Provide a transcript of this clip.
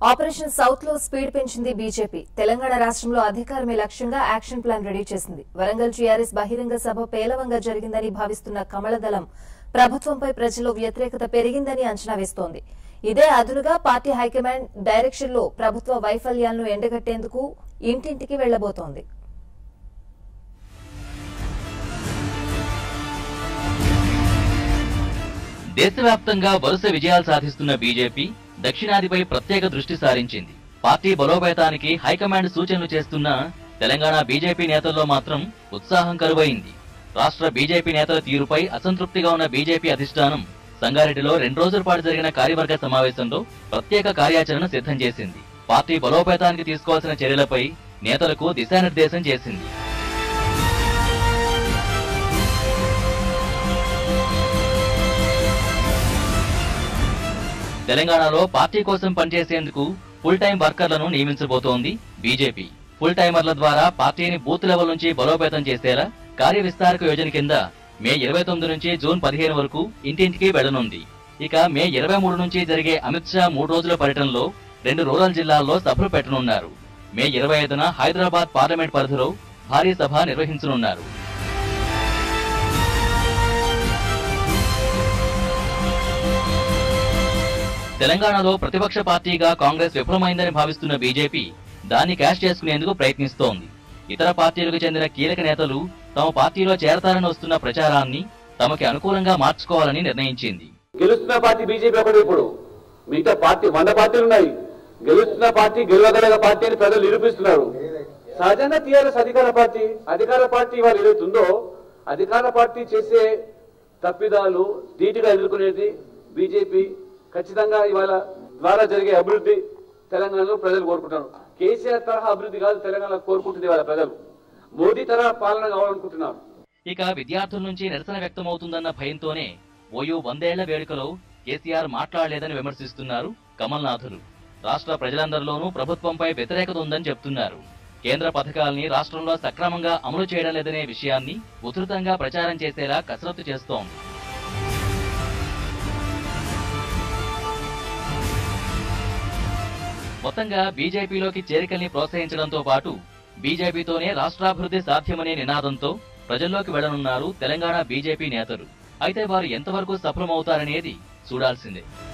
operation south లో speed పెంచింది BJP Telangana రాష్ట్రంలో అధికారమే లక్ష్యంగా యాక్షన్ ప్లాన్ రెడీ చేసింది వరంగల్ టీఆర్ఎస్ బహిరంగ సభ పేలవంగా జరిగిందని భావిస్తున్న కమలదళం ప్రభుత్వంపై ప్రజల్లో వ్యతిరేకత పెరిగిందని అంచనా వేస్తోంది ఇదే అదునుగా పార్టీ హైకమాండ్ డైరెక్షన్ లో ప్రభుత్వ వైఫల్యాలను ఎండగట్టేందుకు ఇంటింటికి వెళ్లబోతోంది దేశవ్యాప్తంగా వరుస విజయాలు సాధిస్తున్న బీజేపీ దక్షిణాదిపై ప్రత్యేక దృష్టి సారించింది పార్టీ బలోపేతానికి హైకమాండ్ సూచనలు చేస్తున్న తెలంగాణ బీజేపీ నేతల్లో మాత్రం ఉత్సాహం కరువైంది రాష్ట్ర బీజేపీ నేతల తీరుపై అసంతృప్తిగా ఉన్న బీజేపీ అధిష్టానం సంగారెడ్డిలో రెండు రోజుల పాటు జరిగిన కార్యవర్గ సమావేశంలో ప్రత్యేక కార్యాచరణ సిద్ధం చేసింది పార్టీ బలోపేతానికి తీసుకోవాల్సిన చర్యలపై నేతలకు దిశానిర్దేశం చేసింది తెలంగాణలో పార్టీ కోసం పనిచేసేందుకు ఫుల్ టైం వర్కర్లను నియమించబోతోంది బీజేపీ ఫుల్ టైమర్ల ద్వారా పార్టీని బూత్ లెవెల్ నుంచి బలోపేతం చేసేలా కార్య విస్తారక యోజన కింద మే ఇరవై తొమ్మిది నుంచి జూన్ పదిహేను వరకు ఇంటింటికి వెళ్లనుంది ఇక మే ఇరవై మూడు నుంచి జరిగే అమిత్ షా మూడు రోజుల పర్యటనలో రెండు రూరల్ జిల్లాల్లో సభలు పెట్టనున్నారు మే ఇరవై ఐదున హైదరాబాద్ పార్లమెంట్ పరిధిలో భారీ సభ నిర్వహించనున్నారు తెలంగాణలో ప్రతిపక్ష పార్టీగా కాంగ్రెస్ విఫలమైందని భావిస్తున్న బీజేపీ దాన్ని క్యాష్ చేసుకునేందుకు ప్రయత్నిస్తోంది ఇతర పార్టీలకు చెందిన కీలక నేతలు తమ పార్టీలో చేరతారని వస్తున్న ప్రచారాన్ని తమకి అనుకూలంగా మార్చుకోవాలని నిర్ణయించింది గెలుస్తున్న పార్టీ బీజేపీ ఒకటి ఇప్పుడు మిగతా పార్టీ వంద పార్టీలు ఉన్నాయి గెలుస్తున్న పార్టీ గెలవగల పార్టీ అని ప్రజలు నిరూపిస్తున్నారు సహజంగా టీఆర్ఎస్ అధికార పార్టీ అధికార పార్టీ వాళ్ళు ఏదైతుందో అధికార పార్టీ చేసే తప్పిదాలు ధీటుగా ఎదుర్కొనేది బీజేపీ ఖచ్చితంగా ఇవాళ ద్వారా జరిగే అభివృద్ధి తెలంగాణలో ప్రజలు కోరుకుంటున్నారు కేసీఆర్ తరహా అభివృద్ధి కాదు తెలంగాణ కోరుకుంటుంది ఇవాళ ప్రజలు మోదీ తరహా పాలన కావాలనుకుంటున్నారు ఇక విద్యార్థుల నుంచి నిరసన వ్యక్తమవుతుందన్న భయంతోనే ఓయూ వందేళ్ల వేడుకలో కేసీఆర్ మాట్లాడలేదని విమర్శిస్తున్నారు కమల్నాథులు రాష్ట్ర ప్రజలందరిలోనూ ప్రభుత్వంపై వ్యతిరేకత ఉందని చెప్తున్నారు కేంద్ర పథకాల్ని రాష్ట్రంలో సక్రమంగా అమలు చేయడం లేదనే విషయాన్ని ఉధృతంగా ప్రచారం చేసేలా కసరత్తు చేస్తోంది మొత్తంగా బీజేపీలోకి చేరికల్ని ప్రోత్సహించడంతో పాటు బీజేపీతోనే రాష్ట్రాభివృద్ధి సాధ్యమనే నినాదంతో ప్రజల్లోకి వెళ్లనున్నారు తెలంగాణ బీజేపీ నేతలు అయితే వారు ఎంతవరకు సఫలమవుతారనేది చూడాల్సిందే